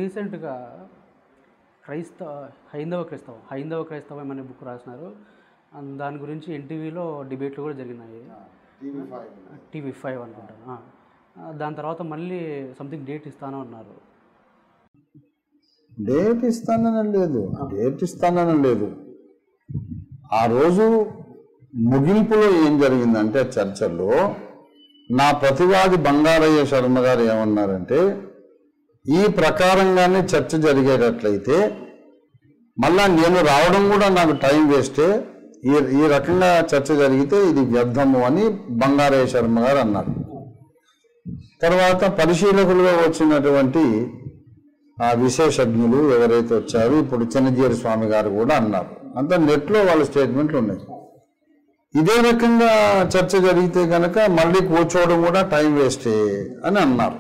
రీసెంట్గా క్రైస్తవ హైందవ క్రైస్తవం హైందవ క్రైస్తవం అనే బుక్ రాసినారు అండ్ దాని గురించి ఎన్టీవీలో డిబేట్లు కూడా జరిగినాయి టీవీ ఫైవ్ అనుకుంటాను ఆ. ఆ, దాని తర్వాత మళ్ళీ సంథింగ్ డేట్ ఇస్తాను అన్నారు డేట్ ఇస్తానని లేదు డేట్ ఇస్తానని లేదు ఆ రోజు ముగింపులో ఏం జరిగిందంటే చర్చల్లో నా ప్రతివాది బంగారయ్య శర్మ గారు ఏమన్నారంటే ఈ ప్రకారంగానే చర్చ జరిగేటట్లయితే మళ్ళా నేను రావడం కూడా నాకు టైం వేస్టే ఈ ఈ రకంగా చర్చ జరిగితే ఇది వ్యర్థము అని బంగారయ్య శర్మ గారు అన్నారు తర్వాత పరిశీలకులుగా వచ్చినటువంటి ఆ విశేషజ్ఞులు ఎవరైతే వచ్చారో ఇప్పుడు చిన్నజీరి స్వామి గారు కూడా అన్నారు అంతా నెట్లో వాళ్ళ స్టేట్మెంట్లు ఉన్నాయి ఇదే రకంగా చర్చ జరిగితే కనుక మళ్ళీ కూర్చోవడం కూడా టైం వేస్టే అని అన్నారు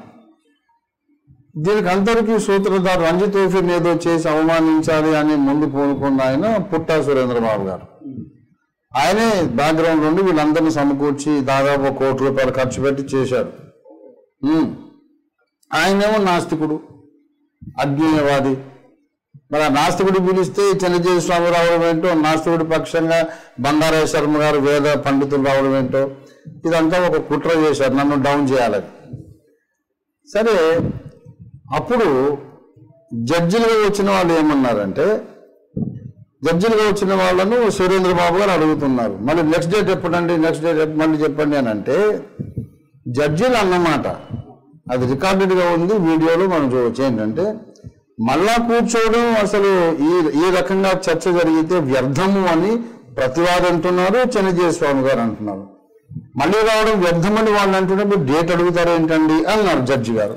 దీనికి అందరికీ సూత్రధారు రంజిత్ ఓఫీని ఏదో చేసి అవమానించాలి అని ముందు పూనుకున్న ఆయన పుట్టా సురేంద్రబాబు గారు ఆయనే బ్యాక్గ్రౌండ్ నుండి వీళ్ళందరినీ సమకూర్చి దాదాపు ఒక కోటి రూపాయలు ఖర్చు పెట్టి చేశారు ఉమ్. ఆయనేమో నాస్తికుడు అజ్ఞేయవాది మరి ఆ నాస్తికుడు పిలిస్తే చిన్నజీవి స్వామి రావడం ఏంటో నాస్తికుడి పక్షంగా బంగారాయ శర్మ గారు వేద పండితులు రావడం ఏంటో ఇదంతా ఒక కుట్ర చేశారు నన్ను డౌన్ చేయాలని సరే అప్పుడు జడ్జిలుగా వచ్చిన వాళ్ళు ఏమన్నారంటే జడ్జిలుగా వచ్చిన వాళ్ళను సురేంద్ర బాబు గారు అడుగుతున్నారు మళ్ళీ నెక్స్ట్ డేట్ ఎప్పుడండి నెక్స్ట్ డేట్ ఎప్పుడు మళ్ళీ చెప్పండి అని అంటే జడ్జిలు అన్నమాట అది రికార్డెడ్గా ఉంది వీడియోలో మనం చూడవచ్చు ఏంటంటే మళ్ళా కూర్చోవడం అసలు ఈ ఈ రకంగా చర్చ జరిగితే వ్యర్థము అని ప్రతివాది అంటున్నారు చెన్నజీవ స్వామి గారు అంటున్నారు మళ్ళీ రావడం వ్యర్థమని వాళ్ళు అంటున్నప్పుడు డేట్ అడుగుతారు ఏంటండి అన్నారు జడ్జి గారు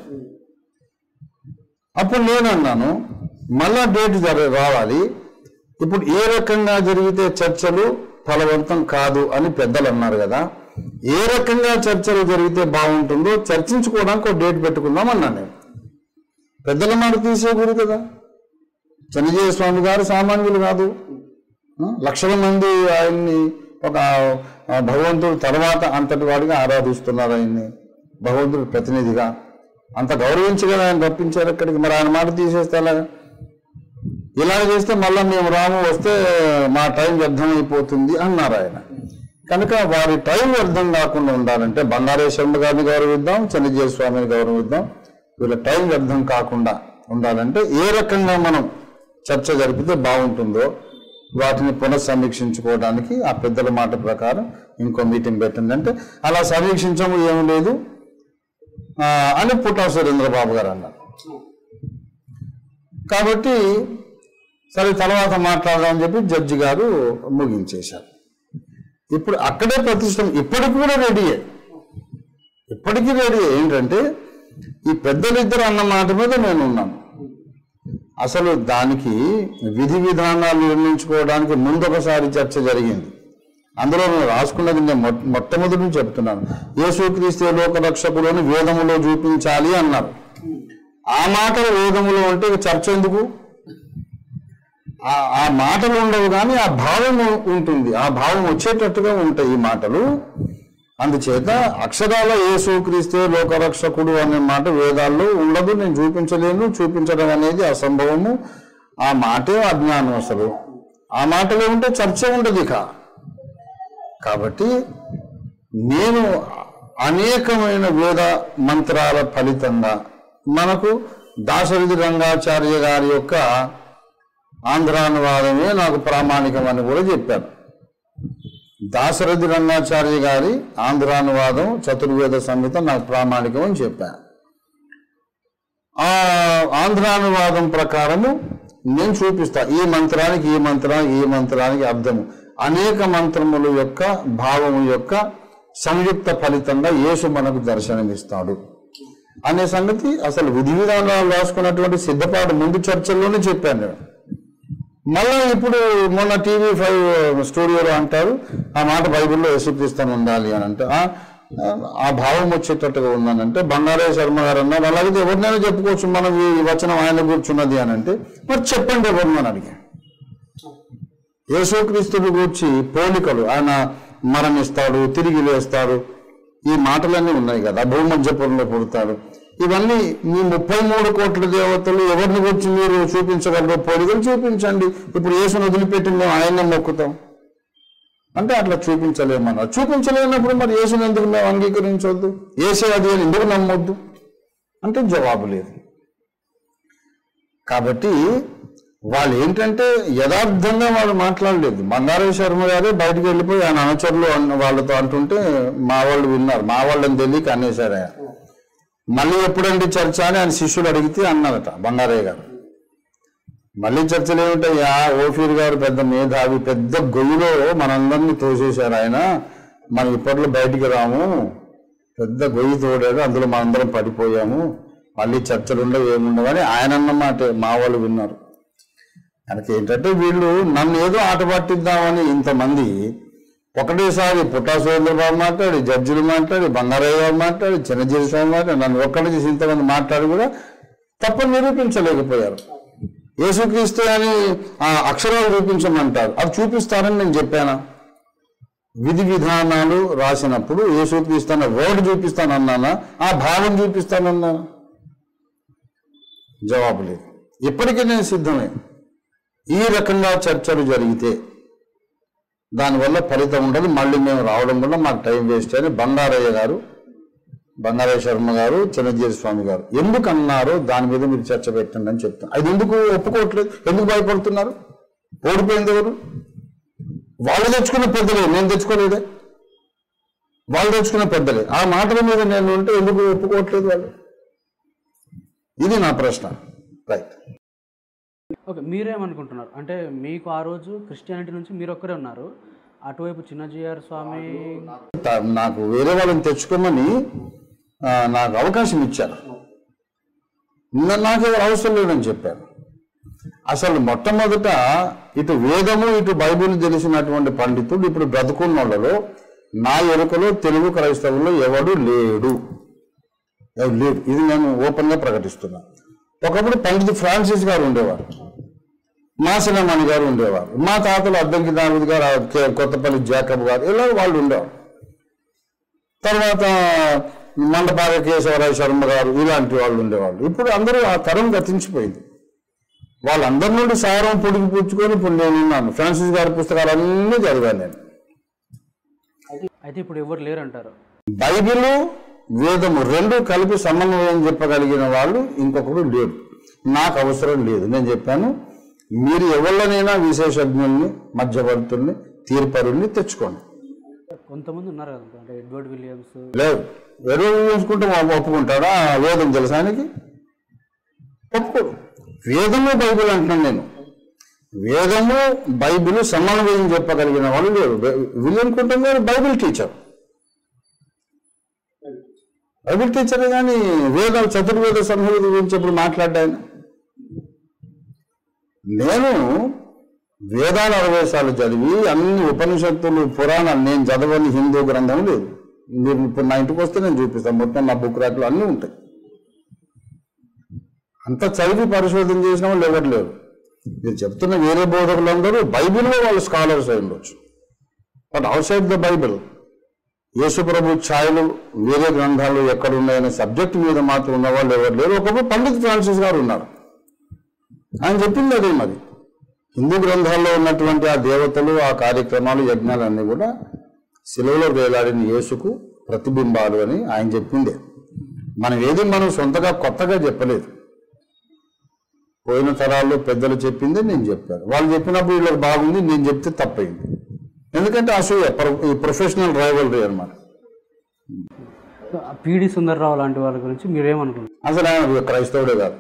అప్పుడు నేను అన్నాను మళ్ళా డేట్ జర రావాలి ఇప్పుడు ఏ రకంగా జరిగితే చర్చలు ఫలవంతం కాదు అని పెద్దలు అన్నారు కదా ఏ రకంగా చర్చలు జరిగితే బాగుంటుందో చర్చించుకోవడానికి ఒక డేట్ పెట్టుకుందాం అన్నాను నేను పెద్దల మాట తీసేకూడదు కదా చెన్నజీవ స్వామి గారు సామాన్యులు కాదు ఆ, లక్షల మంది ఆయన్ని ఒక ఆ, భగవంతుడు తర్వాత అంతటి వాడిగా ఆరాధిస్తున్నారు ఆయన్ని భగవంతుడి ప్రతినిధిగా అంత గౌరవించి కదా ఆయన రప్పించారు అక్కడికి మరి ఆయన మాట తీసేస్తే ఎలాగా ఇలా చేస్తే మళ్ళీ మేము రాము వస్తే మా టైం వ్యర్థం అయిపోతుంది అన్నారు ఆయన కనుక వారి టైం వ్యర్థం కాకుండా ఉండాలంటే బంగారేశ్వర గారిని గౌరవిద్దాం చెన్నజీవ స్వామిని గౌరవిద్దాం వీళ్ళ టైం వ్యర్థం కాకుండా ఉండాలంటే ఏ రకంగా మనం చర్చ జరిపితే బాగుంటుందో వాటిని పునఃసమీక్షించుకోవడానికి ఆ పెద్దల మాట ప్రకారం ఇంకో మీటింగ్ పెట్టింది అంటే అలా సమీక్షించము ఏమి లేదు ఆ, అని పుట్టా సురేంద్రబాబు గారు అన్నారు కాబట్టి సరే తర్వాత మాట్లాడదామని చెప్పి జడ్జి గారు ముగించేశారు ఇప్పుడు అక్కడే ప్రతిష్టం ఇప్పటికి కూడా రెడీయే ఇప్పటికీ రెడీ ఏంటంటే ఈ పెద్దలిద్దరు అన్న మాట మీద నేను ఉన్నాను అసలు దానికి విధి విధానాలు నిర్మించుకోవడానికి ముందు ఒకసారి చర్చ జరిగింది అందులో నేను రాసుకున్నది నేను మొట్ట- మొట్టమొదటి నుంచి చెప్తున్నాను యేసుక్రీస్తే లోక రక్షకుడు అని వేదములో చూపించాలి అన్నారు ఆ మాటలు వేదములో ఉంటే ఇక చర్చ ఎందుకు ఆ- ఆ మాటలు ఉండవు కానీ ఆ భావం ఉంటుంది ఆ భావం వచ్చేటట్టుగా ఉంటాయి ఈ మాటలు అందుచేత అక్షరాల యేసుక్రీస్తే లోకరక్షకుడు అనే మాట వేదాల్లో ఉండదు నేను చూపించలేను చూపించడం అనేది అసంభవము ఆ మాటే అజ్ఞానం అసలు ఆ మాటలో ఉంటే చర్చ ఉండదు ఇక కాబట్టి నేను అనేకమైన వేద మంత్రాల ఫలితంగా మనకు దాశరథి రంగాచార్య గారి యొక్క ఆంధ్రానువాదమే నాకు ప్రామాణికమని కూడా చెప్పాను దాశరథి రంగాచార్య గారి ఆంధ్రానువాదం చతుర్వేద సంహిత నాకు ప్రామాణికం అని చెప్పాను ఆ ఆంధ్రానువాదం ప్రకారము నేను చూపిస్తా ఈ మంత్రానికి ఈ మంత్రానికి ఈ మంత్రానికి అర్థము అనేక మంత్రముల యొక్క భావము యొక్క సంయుక్త ఫలితంగా యేసు మనకు దర్శనమిస్తాడు అనే సంగతి అసలు విధి విధానాలు రాసుకున్నటువంటి సిద్ధపాటు ముందు చర్చల్లోనే చెప్పాను నేను మళ్ళా ఇప్పుడు మొన్న టీవీ ఫైవ్ స్టూడియోలో అంటారు ఆ మాట బైబిల్లో యేసుక్రీస్తుని ఉండాలి అని అంటే ఆ, ఆ భావం వచ్చేటట్టుగా ఉందనంటే బంగారే శర్మ గారు అన్నారు అలాగే ఎవరినైనా చెప్పుకోవచ్చు మనం ఈ వచనం ఆయన కూర్చున్నది అని అంటే మరి చెప్పండి ఎవరు అని అడిగా యేసుక్రీస్తుని గూర్చి పోలికలు ఆయన మరణిస్తాడు తిరిగి లేస్తాడు ఈ మాటలన్నీ ఉన్నాయి కదా భూమధ్యపురంలో పుడతాడు ఇవన్నీ మీ ముప్పై మూడు కోట్ల దేవతలు ఎవరిని గురించి మీరు చూపించగలరో పోలికలు చూపించండి ఇప్పుడు యేసును వదిలిపెట్టి మేము ఆయన్ని మొక్కుతాం అంటే అట్లా చూపించలేమన్నారు చూపించలేనప్పుడు మరి యేసుని ఎందుకు మేము అంగీకరించవద్దు ఏసే అది అని ఎందుకు నమ్మొద్దు అంటే జవాబు లేదు కాబట్టి వాళ్ళు ఏంటంటే యథార్థంగా వాళ్ళు మాట్లాడలేదు బంగారయ్య శర్మ గారే బయటకు వెళ్ళిపోయి ఆయన అనుచరులు అన్న వాళ్ళతో అంటుంటే మా వాళ్ళు విన్నారు మా వాళ్ళని తెలియక అనేసారు ఆయన మళ్ళీ ఎప్పుడండి చర్చ అని ఆయన శిష్యుడు అడిగితే అన్నారట బంగారయ్య గారు మళ్ళీ చర్చలు ఏమిటయ్యా ఓఫీర్ గారు పెద్ద మేధావి పెద్ద గొయ్యిలో మనందరినీ తోసేశారు ఆయన మనం ఇప్పట్లో బయటికి రాము పెద్ద గొయ్యి తోడాడు అందులో మనందరం పడిపోయాము మళ్ళీ చర్చలు ఉండవు ఏముండవు అని ఆయన అన్నమాట మా వాళ్ళు విన్నారు ఆయనకి ఏంటంటే వీళ్ళు నన్ను ఏదో ఆట పట్టిద్దామని ఇంతమంది ఒకటేసారి పుట్టా సురేంద్రబాబు మాట్లాడి జడ్జిలు మాట్లాడి బంగారయ్య గారు మాట్లాడి చిన్నజీవి స్వామి మాట్లాడి నన్ను ఒక్కడి చేసి ఇంతమంది మాట్లాడి కూడా తప్పని నిరూపించలేకపోయారు యేసుక్రీస్తు అని ఆ అక్షరాలు చూపించమంటారు అది చూపిస్తారని నేను చెప్పానా విధి విధానాలు రాసినప్పుడు యేసుక్రీస్తు అన్న వర్డ్ చూపిస్తానన్నానా ఆ భావం చూపిస్తానన్నానా జవాబు లేదు ఇప్పటికీ నేను సిద్ధమే ఈ రకంగా చర్చలు జరిగితే దానివల్ల ఫలితం ఉండదు మళ్ళీ మేము రావడం వల్ల మాకు టైం వేస్ట్ అని బంగారయ్య గారు బంగారయ్య శర్మ గారు చిన్నజీవి స్వామి గారు ఎందుకు అన్నారో దాని మీద మీరు చర్చ పెట్టండి అని చెప్తాను అది ఎందుకు ఒప్పుకోవట్లేదు ఎందుకు భయపడుతున్నారు ఓడిపోయింది ఎవరు వాళ్ళు తెచ్చుకున్న పెద్దలే నేను తెచ్చుకోలేదే వాళ్ళు తెచ్చుకున్న పెద్దలే ఆ మాటల మీద నేను ఉంటే ఎందుకు ఒప్పుకోవట్లేదు వాళ్ళు ఇది నా ప్రశ్న రైట్ ఓకే మీరేమనుకుంటున్నారు అంటే మీకు ఆ రోజు క్రిస్టియానిటీ నుంచి మీరు ఒక్కరే ఉన్నారు అటువైపు చిన్నజీఆర్ స్వామి తా- నాకు వేరే వాళ్ళని తెచ్చుకోమని ఆ, నాకు అవకాశం ఇచ్చారు నా- నాకు ఎవరు అవసరం లేదని చెప్పారు అసలు మొట్టమొదట ఇటు వేదము ఇటు బైబిల్ తెలిసినటువంటి పండితుడు ఇప్పుడు బ్రతుకున్న వాళ్ళలో నా ఎరుకలో తెలుగు క్రైస్తవుల్లో ఎవడు లేడు ఎవడు లేడు ఇది నేను ఓపెన్గా ప్రకటిస్తున్నా ఒకప్పుడు పండితు ఫ్రాన్సిస్ గారు ఉండేవారు మాసినమణి గారు ఉండేవారు మా తాతలు అద్దంకి దావిద్ గారు ఆ కే- కొత్తపల్లి జాకబ్ గారు ఇలా వాళ్ళు ఉండేవారు తర్వాత మండపాక కేశవరావు శర్మ గారు ఇలాంటి వాళ్ళు ఉండేవాళ్ళు ఇప్పుడు అందరూ ఆ తరం గతించిపోయింది వాళ్ళందరి నుండి సారం పొడిగి పుచ్చుకొని ఇప్పుడు నేను ఉన్నాను ఫ్రాన్సిస్ గారి పుస్తకాలన్నీ చదివాను నేను అయితే ఇప్పుడు ఎవరు లేరు అంటారు బైబిల్ వేదము రెండు కలిపి సమన్వయం చెప్పగలిగిన వాళ్ళు ఇంకొకడు లేడు నాకు అవసరం లేదు నేను చెప్పాను మీరు ఎవరినైనా విశేషజ్ఞుల్ని మధ్యవర్తుల్ని తీర్పరుల్ని తెచ్చుకోండి కొంతమంది ఉన్నారు కదా అంటే ఎడ్వర్డ్ విలియమ్స్ లేదు ఎరువు చూసుకుంటే మా- ఒప్పుకుంటాడా ఆ వేదం తెలుసా ఆయనకి ఒప్పుకోడు వేదము బైబిల్ అంటున్నాను నేను వేదము బైబిల్ సమన్వయం చెప్పగలిగిన వాళ్ళు లేరు విలియం కుంటం గారు బైబిల్ టీచర్ బైబిల్ టీచరే కానీ వేద చతుర్వేద సంహిత గురించి ఇప్పుడు మాట్లాడ్డాను నేను వేదాల అరవేశాలు చదివి అన్ని ఉపనిషత్తులు పురాణాలు నేను చదవని హిందూ గ్రంథం లేదు మీరు ఇప్పుడు నా ఇంటికి వస్తే నేను చూపిస్తాను మొత్తం నా బుక్ ర్యాక్లు అన్నీ ఉంటాయి అంత చదివి పరిశోధన చేసిన వాళ్ళు ఎవరు లేరు మీరు చెప్తున్న వేరే బోధకులందరూ బైబిల్లో వాళ్ళు స్కాలర్స్ అయి ఉండొచ్చు but outside the Bible యేసుప్రభు ఛాయలు వేరే గ్రంథాలు ఎక్కడ ఉన్నాయనే సబ్జెక్ట్ మీద మాత్రం ఉన్న వాళ్ళు ఎవరు లేరు ఒకప్పుడు పండిత్ ఫ్రాన్సిస్ గారు ఉన్నారు ఆయన చెప్పింది అదే మరి హిందూ గ్రంథాల్లో ఉన్నటువంటి ఆ దేవతలు ఆ కార్యక్రమాలు యజ్ఞాలన్నీ కూడా శిలువలో వేలాడిన యేసుకు ప్రతిబింబాలు అని ఆయన చెప్పిందే మనం ఏది మనం సొంతగా కొత్తగా చెప్పలేదు పోయిన తరాల్లో పెద్దలు చెప్పిందే నేను చెప్పాను వాళ్ళు చెప్పినప్పుడు వీళ్ళకి బాగుంది నేను చెప్తే తప్పైంది ఎందుకంటే అసూయ ప్రొ- ఈ ప్రొఫెషనల్ రైవల్రీ అనమాట పిడి సుందర్రావు లాంటి వాళ్ళ గురించి మీరేమనుకుంటారు అసలు ఆయన క్రైస్తవుడే కాదు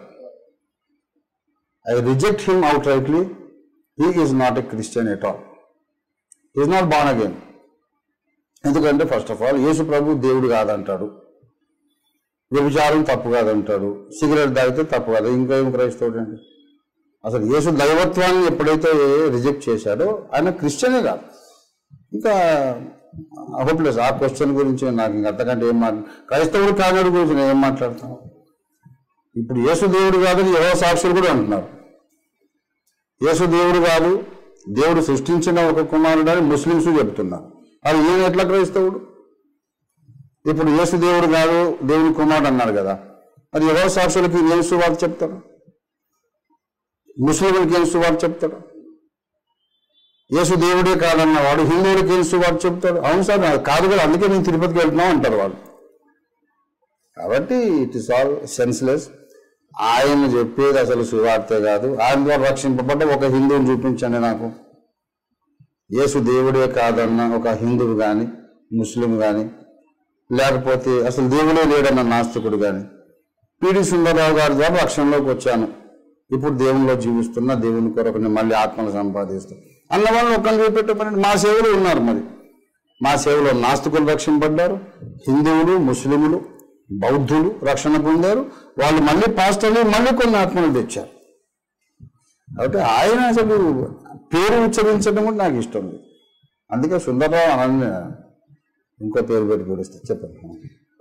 I reject him outrightly he is not a Christian at all is not born again ఎందుకంటే ఫస్ట్ ఆఫ్ ఆల్ యేసు ప్రభు దేవుడు కాదంటాడు వ్యభిచారం తప్పు కాదంటాడు సిగరెట్ తాగితే తప్పు కాదు ఇంకా ఏం క్రైస్తవుడు అండి అసలు యేసు దైవత్వాన్ని ఎప్పుడైతే రిజెక్ట్ చేశాడో ఆయన క్రిస్టియనే కాదు ఇంకా హోప్లెస్ ఆ క్వశ్చన్ గురించి నాకు ఇంకా అంతకంటే ఏం మాట్లా క్రైస్తవుడు కానాడు గురించి నేను ఏం మాట్లాడతాను ఇప్పుడు యేసు దేవుడు కాదని ఎవరో సాక్షులు కూడా అంటున్నారు యేసు దేవుడు కాదు దేవుడు సృష్టించిన ఒక కుమారుడు అని ముస్లింస్ చెప్తున్నారు అది ఈయన ఎట్లా క్రైస్తవుడు ఇప్పుడు యేసు దేవుడు కాదు దేవుని కుమారుడు అన్నారు కదా మరి ఎవరు సాక్షులకి ఏం సువార్త చెప్తారు ముస్లింలకి ఏం సువార్త చెప్తాడు యేసు దేవుడే కాదన్న వాడు హిందువులకి ఏం సువార్త చెప్తాడు అవును సార్ అది కాదు కదా అందుకే నేను తిరుపతికి వెళ్తున్నాం అంటారు వాళ్ళు కాబట్టి ఇట్ ఇస్ ఆల్ సెన్స్లెస్ ఆయన చెప్పేది అసలు సువార్తే కాదు ఆయన ద్వారా రక్షింపబడ్డ ఒక హిందువుని చూపించండి నాకు యేసు దేవుడే కాదన్న ఒక హిందువు కానీ ముస్లిం కానీ లేకపోతే అసలు దేవుడే లేడన్న నాస్తికుడు కానీ పిడి సుందరరావు గారి ద్వారా రక్షణలోకి వచ్చాను ఇప్పుడు దేవునిలో జీవిస్తున్నా దేవుని కొరకు నేను మళ్ళీ ఆత్మను సంపాదిస్తాను అన్న వాళ్ళని ఒక్కరిని చూపెట్టమని మా సేవలు ఉన్నారు మరి మా సేవలో నాస్తికులు రక్షింపడ్డారు హిందువులు ముస్లింలు బౌద్ధులు రక్షణ పొందారు వాళ్ళు మళ్ళీ పాస్టర్లు మళ్ళీ కొన్ని ఆత్మలు తెచ్చారు కాబట్టి ఆయన అసలు పేరు ఉచ్చరించడం కూడా నాకు ఇష్టం లేదు అందుకే సుందరరావు అనని ఇంకో పేరు పెట్టి పిలుస్తే చెప్పండి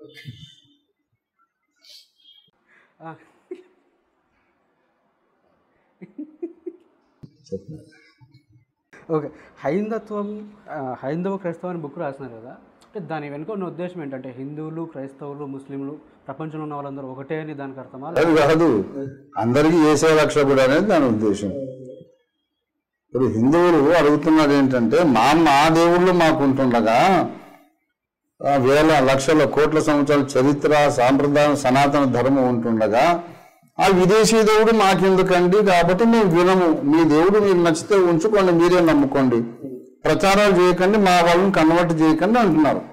ఆ, చెప్పండి ఓకే హైందత్వం ఆ, హైందవ క్రైస్తవం అని బుక్ రాసినారు కదా అంటే దాని వెనుక ఉన్న ఉద్దేశం ఏంటంటే హిందువులు క్రైస్తవులు ముస్లింలు ప్రపంచంలో ఉన్న వాళ్ళందరూ ఒకటే అని దానికి అర్థమా అది కాదు అందరికీ ఏసే రక్షకుడు అనేది దాని ఉద్దేశం ఇప్పుడు హిందువులు అడుగుతున్నది ఏంటంటే మా మా దేవుళ్ళు మాకు ఉంటుండగా ఆ వేల లక్షల కోట్ల సంవత్సరాల చరిత్ర సాంప్రదాయం సనాతన ధర్మం ఉంటుండగా ఆ విదేశీ దేవుడు మాకెందుకండి కాబట్టి మేము వినము మీ దేవుడు మీరు నచ్చితే ఉంచుకోండి మీరే నమ్ముకోండి ప్రచారాలు చేయకండి మా వాళ్ళని కన్వర్ట్ చేయకండి అంటున్నారు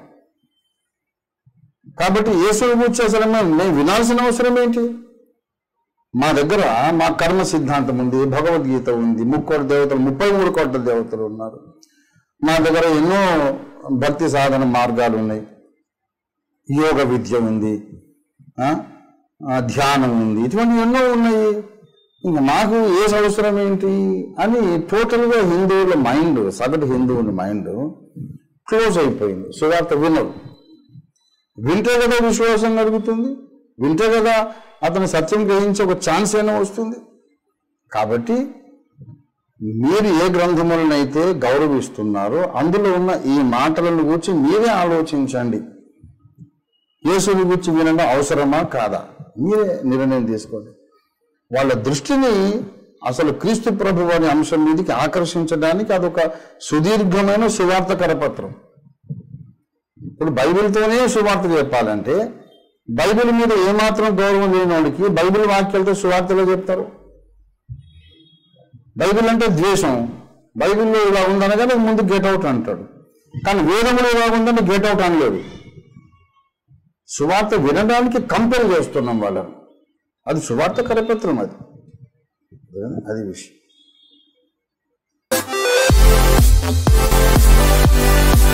కాబట్టి యేసు గురించి అసలు మేము మేము వినాల్సిన అవసరం ఏంటి మా దగ్గర మా కర్మ సిద్ధాంతం ఉంది భగవద్గీత ఉంది ముక్కోటి దేవతలు ముప్పై మూడు కోట్ల దేవతలు ఉన్నారు మా దగ్గర ఎన్నో భక్తి సాధన మార్గాలు ఉన్నాయి యోగ విద్య ఉంది ఆ? ఆ, ధ్యానం ఉంది ఇటువంటి ఎన్నో ఉన్నాయి ఇంకా మాకు ఏ అవసరం ఏంటి అని టోటల్గా హిందువుల మైండ్ సగటు హిందువుల మైండ్ క్లోజ్ అయిపోయింది సువార్త వినరు వింటే కదా విశ్వాసం కలుగుతుంది వింటే కదా అతను సత్యం గ్రహించే ఒక ఛాన్స్ అయినా వస్తుంది కాబట్టి మీరు ఏ గ్రంథములనైతే గౌరవిస్తున్నారో అందులో ఉన్న ఈ మాటలను గురించి మీరే ఆలోచించండి యేసుని గురించి వినడం అవసరమా కాదా మీరే నిర్ణయం తీసుకోండి వాళ్ళ దృష్టిని అసలు క్రీస్తు ప్రభు అనే అంశం మీదకి ఆకర్షించడానికి అదొక సుదీర్ఘమైన సువార్త కరపత్రం ఇప్పుడు బైబిల్తోనే సువార్త చెప్పాలంటే బైబిల్ మీద ఏమాత్రం గౌరవం లేని వాడికి బైబిల్ వాక్యాలతో సువార్తలో చెప్తారు బైబిల్ అంటే ద్వేషం బైబిల్లో ఇలా ఉందనగానే ముందు గెట్ అవుట్ అంటాడు కానీ వేదములు ఇలా ఉందని గెట్ అవుట్ అనలేదు సువార్త వినడానికి కంపెల్ చేస్తున్నాం వాళ్ళని అది సువార్త కరపత్రం అది అది విషయం